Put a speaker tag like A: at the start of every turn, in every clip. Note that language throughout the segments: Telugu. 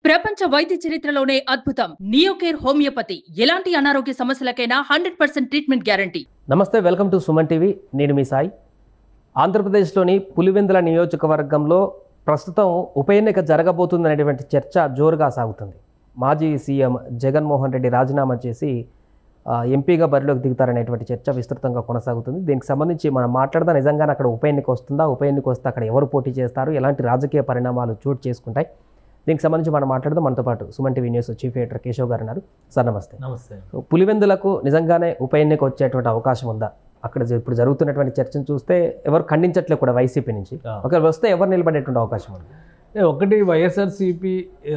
A: ప్రపంచ వైద్య చరిత్రలోనే అద్భుతం నియోకేర్ హోమియోపతి ఎలాంటి అనారోగ్య సమస్యలకైనా హండ్రెడ్ పర్సెంట్ ట్రీట్మెంట్ గ్యారంటీ
B: నమస్తే వెల్కమ్ టు సుమన్ టీవీ నేను మీ సాయి ఆంధ్రప్రదేశ్లోని పులివెందుల నియోజకవర్గంలో ప్రస్తుతం ఉప ఎన్నిక జరగబోతుందనేటువంటి చర్చ జోరుగా సాగుతుంది మాజీ సీఎం జగన్మోహన్ రెడ్డి రాజీనామా చేసి ఆ, ఎంపీగా బరిలోకి దిగుతారనేటువంటి చర్చ విస్తృతంగా కొనసాగుతుంది దీనికి సంబంధించి మనం మాట్లాడదా నిజంగానే అక్కడ ఉప ఎన్నిక వస్తుందా ఉప ఎన్నిక వస్తే అక్కడ ఎవరు పోటీ చేస్తారు ఎలాంటి రాజకీయ పరిణామాలు చోటు చేసుకుంటాయి దీనికి సంబంధించి మనం మాట్లాడదాం మనతో పాటు Suman TV news chief editor Keshav గారు ఉన్నారు సార్ నమస్తే
C: నమస్తే
B: సో పులివెందులకు నిజంగానే ఉప ఎన్నిక వచ్చేటువంటి అవకాశం ఉందా అక్కడ జ- ఇప్పుడు జరుగుతున్నటువంటి చర్చను చూస్తే ఎవరు ఖండించట్లేదు కూడా వైసీపీ నుంచి
C: ఆ.
B: ఒకవేళ వస్తే ఎవరు నిలబడేటువంటి అవకాశం ఉంది
C: ఏ, ఒకటి వైఎస్ఆర్సీపీ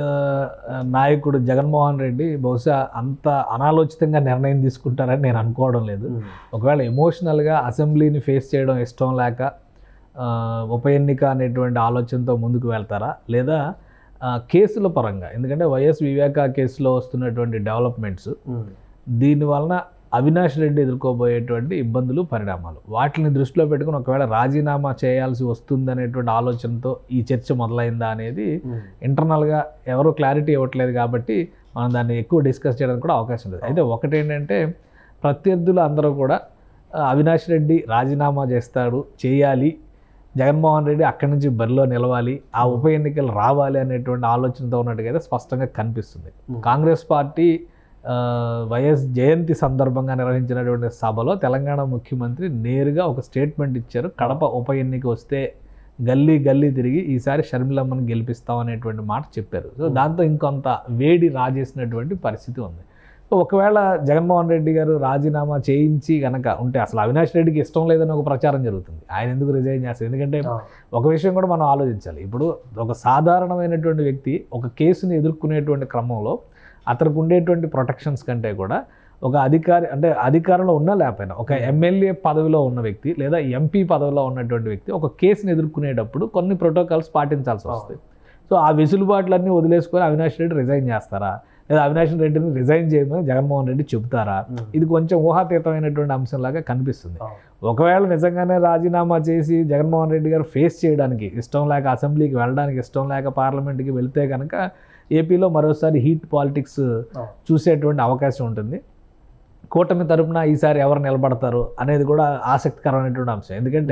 C: నాయకుడు జగన్మోహన్ రెడ్డి బహుశా అంత అనాలోచితంగా నిర్ణయం తీసుకుంటారని నేను అనుకోవడం లేదు ఒకవేళ ఎమోషనల్గా అసెంబ్లీని ఫేస్ చేయడం ఇష్టం లేక ఆ, ఉప ఎన్నిక అనేటువంటి ఆలోచనతో ముందుకు వెళ్తారా లేదా ఆ, కేసుల పరంగా ఎందుకంటే వైఎస్ వివేకా కేసులో వస్తున్నటువంటి డెవలప్మెంట్స్ దీని వలన అవినాష్ రెడ్డి ఎదుర్కోబోయేటువంటి ఇబ్బందులు పరిణామాలు వాటిని దృష్టిలో పెట్టుకుని ఒకవేళ రాజీనామా చేయాల్సి వస్తుందనేటువంటి ఆలోచనతో ఈ చర్చ మొదలైందా అనేది ఇంటర్నల్గా ఎవరు క్లారిటీ ఇవ్వట్లేదు కాబట్టి మనం దాన్ని ఎక్కువ డిస్కస్ చేయడానికి కూడా అవకాశం లేదు అయితే ఒకటి ఏంటంటే ప్రత్యర్థులు అందరూ కూడా ఆ, అవినాష్ రెడ్డి రాజీనామా చేస్తాడు చేయాలి జగన్మోహన్ రెడ్డి అక్కడి నుంచి బరిలో నిలవాలి ఆ ఉప ఎన్నికలు రావాలి అనేటువంటి ఆలోచనతో ఉన్నట్టుగా అయితే స్పష్టంగా కనిపిస్తుంది కాంగ్రెస్ పార్టీ ఆ, వైఎస్ జయంతి సందర్భంగా నిర్వహించినటువంటి సభలో తెలంగాణ ముఖ్యమంత్రి నేరుగా ఒక స్టేట్మెంట్ ఇచ్చారు కడప ఉప ఎన్నిక వస్తే గల్లీ గల్లీ తిరిగి ఈసారి షర్మిలమ్మని గెలిపిస్తాం అనేటువంటి మాట చెప్పారు సో దాంతో ఇంకొంత వేడి రాజేసినటువంటి పరిస్థితి ఉంది సో ఒకవేళ జగన్మోహన్ రెడ్డి గారు రాజీనామా చేయించి గనక ఉంటే అసలు అవినాష్ రెడ్డికి ఇష్టం లేదని ఒక ప్రచారం జరుగుతుంది ఆయన ఎందుకు రిజైన్ చేస్తారు ఎందుకంటే ఒక విషయం కూడా మనం ఆలోచించాలి ఇప్పుడు ఒక సాధారణమైనటువంటి వ్యక్తి ఒక కేసుని ఎదుర్కొనేటువంటి క్రమంలో అతనికి ఉండేటువంటి ప్రొటెక్షన్స్ కంటే కూడా ఒక అధికారి అంటే అధికారంలో ఉన్నా లేకపోయినా ఒక ఎమ్మెల్యే పదవిలో ఉన్న వ్యక్తి లేదా ఎంపీ పదవిలో ఉన్నటువంటి వ్యక్తి ఒక కేసుని ఎదుర్కొనేటప్పుడు కొన్ని ప్రోటోకాల్స్ పాటించాల్సి వస్తాయి సో ఆ వెసులుబాట్లన్నీ వదిలేసుకొని అవినాష్ రెడ్డి రిజైన్ చేస్తారా లేదా అవినాష్ రెడ్డిని రిజైన్ చేయమని జగన్మోహన్ రెడ్డి చెబుతారా ఇది కొంచెం ఊహాతీతమైనటువంటి అంశంలాగా కనిపిస్తుంది ఒకవేళ నిజంగానే రాజీనామా చేసి జగన్మోహన్ రెడ్డి గారు ఫేస్ చేయడానికి ఇష్టం లేక అసెంబ్లీకి వెళ్ళడానికి ఇష్టం లేక పార్లమెంట్కి వెళ్తే కనుక ఏపీలో మరోసారి హీట్ పాలిటిక్స్ చూసేటువంటి అవకాశం ఉంటుంది కూటమి తరపున ఈసారి ఎవరు నిలబడతారు అనేది కూడా ఆసక్తికరమైనటువంటి అంశం ఎందుకంటే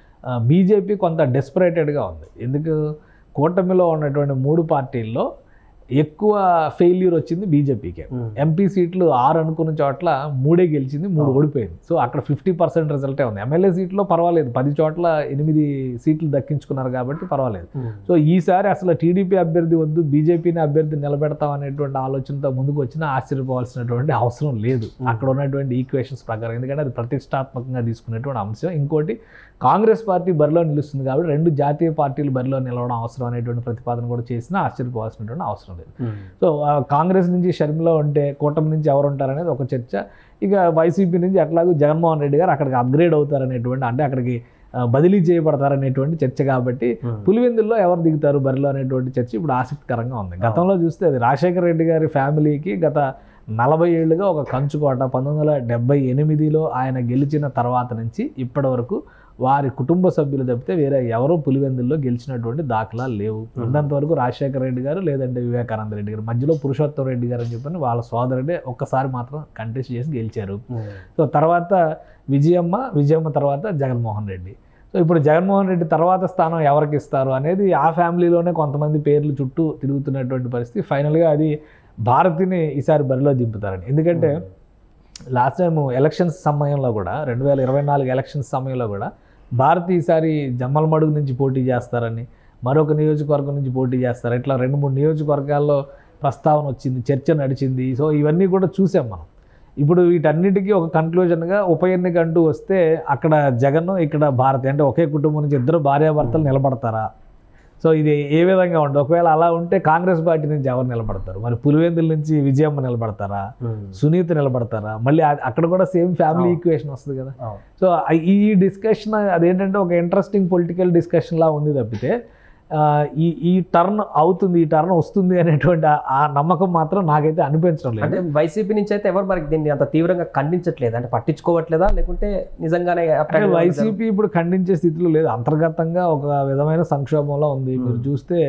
C: బీజేపీ కొంత డెస్పరేటెడ్గా ఉంది ఎందుకు కూటమిలో ఉన్నటువంటి మూడు పార్టీల్లో ఎక్కువ ఫెయిల్యూర్ వచ్చింది బీజేపీకే ఎంపీ సీట్లు ఆరు అనుకున్న చోట్ల మూడే గెలిచింది మూడు ఓడిపోయింది సో అక్కడ ఫిఫ్టీ పర్సెంట్ రిజల్టే ఉంది ఎమ్మెల్యే సీట్లో పర్వాలేదు పది చోట్ల ఎనిమిది సీట్లు దక్కించుకున్నారు కాబట్టి పర్వాలేదు సో ఈసారి అసలు టీడీపీ అభ్యర్థి వద్దు బీజేపీని అభ్యర్థి నిలబెడతాం అనేటువంటి ఆలోచనతో ముందుకు వచ్చినా ఆశ్చర్యపోవాల్సినటువంటి అవసరం లేదు అక్కడ ఉన్నటువంటి ఈక్వేషన్స్ ప్రకారం ఎందుకంటే అది ప్రతిష్టాత్మకంగా తీసుకునేటువంటి అంశం ఇంకోటి కాంగ్రెస్ పార్టీ బరిలో నిలుస్తుంది కాబట్టి రెండు జాతీయ పార్టీలు బరిలో నిలవడం అవసరం అనేటువంటి ప్రతిపాదన కూడా చేసినా ఆశ్చర్యపోవాల్సినటువంటి అవసరం లేదు సో ఆ, కాంగ్రెస్ నుంచి షర్మిల ఉంటే కూటమి నుంచి ఎవరు ఉంటారనేది ఒక చర్చ ఇక వైసీపీ నుంచి ఎట్లాగో జగన్మోహన్ రెడ్డి గారు అక్కడికి అప్గ్రేడ్ అవుతారనేటువంటి అంటే అక్కడికి ఆ, బదిలీ చేయబడతారనేటువంటి చర్చ కాబట్టి పులివెందుల్లో ఎవరు దిగుతారు బరిలో అనేటువంటి చర్చ ఇప్పుడు ఆసక్తికరంగా ఉంది గతంలో చూస్తే అది రాజశేఖర రెడ్డి గారి ఫ్యామిలీకి గత నలభై ఏళ్ళుగా ఒక కంచుకోట పంతొమ్మిది వందల డెబ్బై ఎనిమిదిలో ఆయన గెలిచిన తర్వాత నుంచి ఇప్పటి వరకు వారి కుటుంబ సభ్యులు తప్పితే వేరే ఎవరూ పులివెందుల్లో గెలిచినటువంటి దాఖలాలు లేవు ఉన్నంత వరకు రాజశేఖర రెడ్డి గారు లేదంటే వివేకానంద రెడ్డి గారు మధ్యలో పురుషోత్తం రెడ్డి గారు అని చెప్పని వాళ్ళ సోదరుడే ఒక్కసారి మాత్రం కంటెస్ట్ చేసి గెలిచారు సో తర్వాత విజయమ్మ విజయమ్మ తర్వాత జగన్మోహన్ రెడ్డి సో ఇప్పుడు జగన్మోహన్ రెడ్డి తర్వాత స్థానం ఎవరికి ఇస్తారు అనేది ఆ ఫ్యామిలీలోనే కొంతమంది పేర్లు చుట్టూ తిరుగుతున్నటువంటి పరిస్థితి ఫైనల్గా అది భారతిని ఈసారి బరిలో దింపుతారని ఎందుకంటే లాస్ట్ టైం ఎలక్షన్స్ సమయంలో కూడా రెండు వేల ఇరవై నాలుగు ఎలక్షన్స్ సమయంలో కూడా భారతి ఈసారి జమ్మలమడుగు నుంచి పోటీ చేస్తారని మరొక నియోజకవర్గం నుంచి పోటీ చేస్తారు ఇట్లా రెండు మూడు నియోజకవర్గాల్లో ప్రస్తావన వచ్చింది చర్చ నడిచింది సో ఇవన్నీ కూడా చూసాం మనం ఇప్పుడు వీటన్నిటికీ ఒక కన్క్లూజన్గా ఉప ఎన్నిక అంటూ వస్తే అక్కడ జగన్ ఇక్కడ భారతి అంటే ఒకే కుటుంబం నుంచి ఇద్దరు భార్యాభర్తలు నిలబడతారా సో ఇది ఏ విధంగా ఉంటుంది ఒకవేళ అలా ఉంటే కాంగ్రెస్ పార్టీ నుంచి ఎవరు నిలబడతారు మరి పులివెందుల నుంచి విజయమ్మ నిలబడతారా సునీత నిలబడతారా మళ్ళీ ఆ- అక్కడ కూడా సేమ్ ఫ్యామిలీ
B: అవును.
C: ఈక్వేషన్ వస్తుంది కదా సో ఆ- ఈ డిస్కషన్ అదేంటంటే ఒక ఇంట్రెస్టింగ్ పొలిటికల్ డిస్కషన్ లా ఉంది తప్పితే ఆ, ఈ ఈ టర్న్ అవుతుంది ఈ టర్న్ వస్తుంది అనేటువంటి ఆ- ఆ నమ్మకం మాత్రం నాకైతే అనిపించడం
B: అంటే
C: లేదు
B: వైసీపీ నుంచి అయితే ఎవరు మనకి దీన్ని అంత తీవ్రంగా ఖండించట్లేదు అంటే పట్టించుకోవట్లేదా లేకుంటే నిజంగానే
C: అంటే
B: అట్లాంటి
C: వైసీపీ ఇప్పుడు ఖండించే స్థితిలో లేదు అంతర్గతంగా ఒక విధమైన సంక్షోభంలో ఉంది మీరు చూస్తే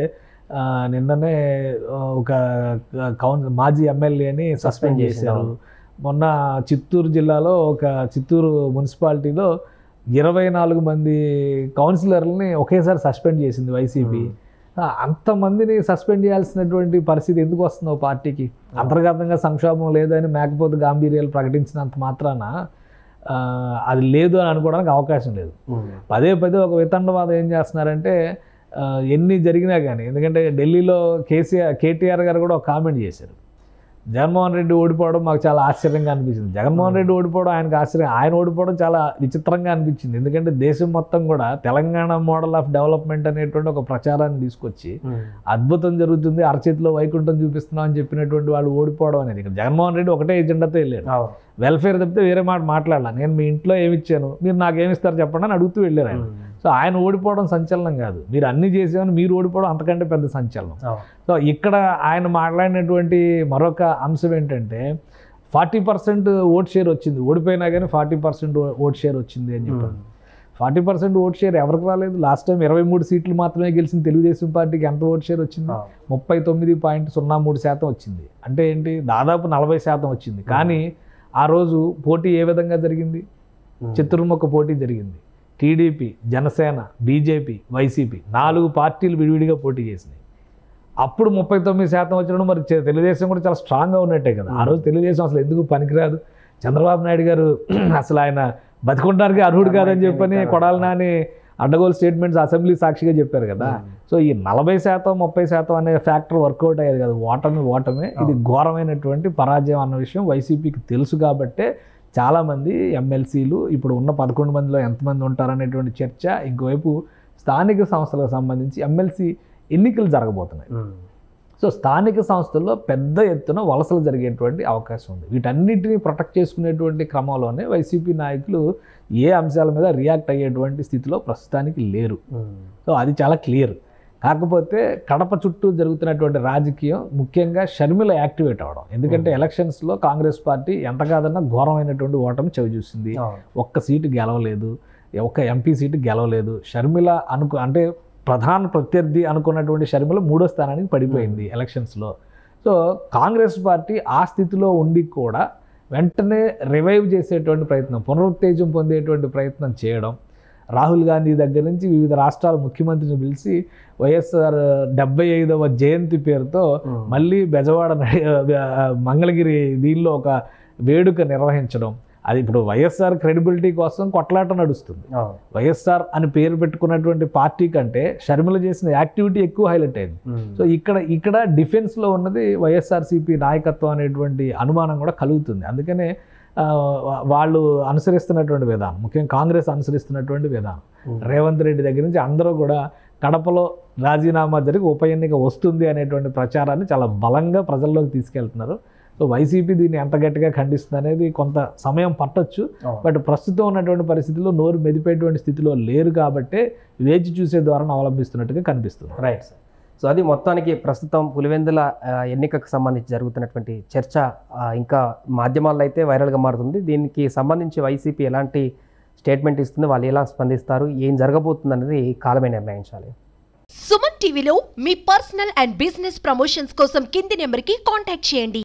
C: ఆ, నిన్ననే ఆ, ఒక కౌన్ మాజీ ఎమ్మెల్యేని సస్పెండ్ చేశారు మొన్న చిత్తూరు జిల్లాలో ఒక చిత్తూరు మున్సిపాలిటీలో ఇరవై నాలుగు మంది కౌన్సిలర్లని ఒకేసారి సస్పెండ్ చేసింది వైసీపీ ఆ, అంతమందిని సస్పెండ్ చేయాల్సినటువంటి పరిస్థితి ఎందుకు వస్తుందో పార్టీకి అంతర్గతంగా సంక్షోభం లేదని మేకపోతే గాంభీర్యాలు ప్రకటించినంత మాత్రాన ఆ, అది లేదు అని అనుకోవడానికి అవకాశం లేదు పదే పదే ఒక వితండవాదం ఏం చేస్తున్నారంటే ఆ, ఎన్ని జరిగినా కానీ ఎందుకంటే ఢిల్లీలో కేసీఆర్ కేటీఆర్ గారు కూడా ఒక కామెంట్ చేశారు జగన్మోహన్ రెడ్డి ఓడిపోవడం మాకు చాలా ఆశ్చర్యంగా అనిపించింది జగన్మోహన్ రెడ్డి ఓడిపోవడం ఆయనకు ఆశ్చర్యం ఆయన ఓడిపోవడం చాలా విచిత్రంగా అనిపించింది ఎందుకంటే దేశం మొత్తం కూడా తెలంగాణ మోడల్ ఆఫ్ డెవలప్మెంట్ అనేటువంటి ఒక ప్రచారాన్ని తీసుకొచ్చి అద్భుతం జరుగుతుంది అరచేతిలో వైకుంఠం చూపిస్తున్నాం అని చెప్పినటువంటి వాళ్ళు ఓడిపోవడం అనేది ఇక్కడ జగన్మోహన్ రెడ్డి ఒకటే ఎజెండాతో వెళ్ళారు వెల్ఫేర్ తప్పితే వేరే మాట మాట్లాడాల నేను మీ ఇంట్లో ఏమి ఇచ్చాను మీరు నాకు ఏమి ఇస్తారు చెప్పండి అని అడుగుతూ వెళ్ళారు ఆయన సో ఆయన ఓడిపోవడం సంచలనం కాదు మీరు అన్ని చేసామని మీరు ఓడిపోవడం అంతకంటే పెద్ద సంచలనం సో ఇక్కడ ఆయన మాట్లాడినటువంటి మరొక అంశం ఏంటంటే ఫార్టీ పర్సెంట్ ఓట్ షేర్ వచ్చింది ఓడిపోయినా కానీ ఫార్టీ పర్సెంట్ ఓట్ షేర్ వచ్చింది అని చెప్పారు ఫార్టీ పర్సెంట్ ఓట్ షేర్ ఎవరికి రాలేదు లాస్ట్ టైం ఇరవై మూడు సీట్లు మాత్రమే గెలిచిన తెలుగుదేశం పార్టీకి ఎంత ఓట్ షేర్ వచ్చింది ముప్పై తొమ్మిది పాయింట్ సున్నా మూడు శాతం వచ్చింది అంటే ఏంటి దాదాపు నలభై శాతం వచ్చింది కానీ ఆ రోజు పోటీ ఏ విధంగా జరిగింది చిత్రుముఖ పోటీ జరిగింది టీడీపీ జనసేన బీజేపీ వైసీపీ నాలుగు పార్టీలు విడివిడిగా పోటీ చేసినాయి అప్పుడు ముప్పై తొమ్మిది శాతం వచ్చినప్పుడు మరి చె- తెలుగుదేశం కూడా చాలా స్ట్రాంగ్గా ఉన్నట్టే కదా ఆ రోజు తెలుగుదేశం అసలు ఎందుకు పనికిరాదు చంద్రబాబు నాయుడు గారు అసలు ఆయన బతికుంటానికి అర్హుడు కాదని చెప్పని కొడాలి నాని అడ్డగోలు స్టేట్మెంట్స్ అసెంబ్లీ సాక్షిగా చెప్పారు కదా సో ఈ నలభై శాతం ముప్పై శాతం అనే ఫ్యాక్టర్ వర్కౌట్ అయ్యేది కదా ఓటమి ఓటమే ఇది ఘోరమైనటువంటి పరాజయం అన్న విషయం వైసీపీకి తెలుసు కాబట్టే చాలామంది ఎమ్మెల్సీలు ఇప్పుడు ఉన్న పదకొండు మందిలో ఎంతమంది ఉంటారనేటువంటి చర్చ ఇంకోవైపు స్థానిక సంస్థలకు సంబంధించి ఎమ్మెల్సీ ఎన్నికలు జరగబోతున్నాయి సో స్థానిక సంస్థల్లో పెద్ద ఎత్తున వలసలు జరిగేటువంటి అవకాశం ఉంది వీటన్నిటిని ప్రొటెక్ట్ చేసుకునేటువంటి క్రమంలోనే వైసీపీ నాయకులు ఏ అంశాల మీద రియాక్ట్ అయ్యేటువంటి స్థితిలో ప్రస్తుతానికి లేరు సో అది చాలా క్లియర్ కాకపోతే కడప చుట్టూ జరుగుతున్నటువంటి రాజకీయం ముఖ్యంగా షర్మిల యాక్టివేట్ అవడం ఎందుకంటే ఎలక్షన్స్లో కాంగ్రెస్ పార్టీ ఎంత కాదన్నా ఘోరమైనటువంటి ఓటమి చవి చూసింది ఒక్క సీటు గెలవలేదు ఒక్క ఎంపీ సీటు గెలవలేదు షర్మిల అనుకు అంటే ప్రధాన ప్రత్యర్థి అనుకున్నటువంటి షర్మిల మూడో స్థానానికి పడిపోయింది ఎలక్షన్స్లో సో కాంగ్రెస్ పార్టీ ఆ స్థితిలో ఉండి కూడా వెంటనే రివైవ్ చేసేటువంటి ప్రయత్నం పునరుత్తేజం పొందేటువంటి ప్రయత్నం చేయడం రాహుల్ గాంధీ దగ్గర నుంచి వివిధ రాష్ట్రాల ముఖ్యమంత్రిని పిలిచి వైఎస్ఆర్ డెబ్బై ఐదవ జయంతి పేరుతో మళ్ళీ బెజవాడ నడి- ఆ, మంగళగిరి దీనిలో ఒక వేడుక నిర్వహించడం అది ఇప్పుడు వైఎస్ఆర్ క్రెడిబిలిటీ కోసం కొట్లాట నడుస్తుంది వైఎస్ఆర్ అని పేరు పెట్టుకున్నటువంటి పార్టీ కంటే షర్మిల చేసిన యాక్టివిటీ ఎక్కువ హైలైట్ అయింది సో ఇక్కడ ఇక్కడ డిఫెన్స్లో ఉన్నది వైఎస్ఆర్సీపీ నాయకత్వం అనేటువంటి అనుమానం కూడా కలుగుతుంది అందుకనే ఆ, వా- వాళ్ళు అనుసరిస్తున్నటువంటి విధానం ముఖ్యంగా కాంగ్రెస్ అనుసరిస్తున్నటువంటి విధానం రేవంత్ రెడ్డి దగ్గర నుంచి అందరూ కూడా కడపలో రాజీనామా జరిగి ఉప ఎన్నిక వస్తుంది అనేటువంటి ప్రచారాన్ని చాలా బలంగా ప్రజల్లోకి తీసుకెళ్తున్నారు సో వైసీపీ దీన్ని ఎంత గట్టిగా ఖండిస్తుంది అనేది కొంత సమయం పట్టొచ్చు బట్ ప్రస్తుతం ఉన్నటువంటి పరిస్థితుల్లో నోరు మెదిపేటువంటి స్థితిలో లేరు కాబట్టే వేచి చూసే ద్వారా అవలంబిస్తున్నట్టుగా కనిపిస్తుంది
B: రైట్ సార్ సో అది మొత్తానికి ప్రస్తుతం పులివెందుల ఆ, ఎన్నికకు సంబంధించి జరుగుతున్నటువంటి చర్చ ఆ, ఇంకా మాధ్యమాల్లో అయితే వైరల్గా మారుతుంది దీనికి సంబంధించి వైసీపీ ఎలాంటి స్టేట్మెంట్ ఇస్తుంది వాళ్ళు ఎలా స్పందిస్తారు ఏం జరగబోతుంది అనేది కాలమే నిర్ణయించాలి
D: సుమన్ టీవీలో మీ పర్సనల్ అండ్ బిజినెస్ ప్రమోషన్స్ కోసం కింది నెంబర్కి కాంటాక్ట్ చేయండి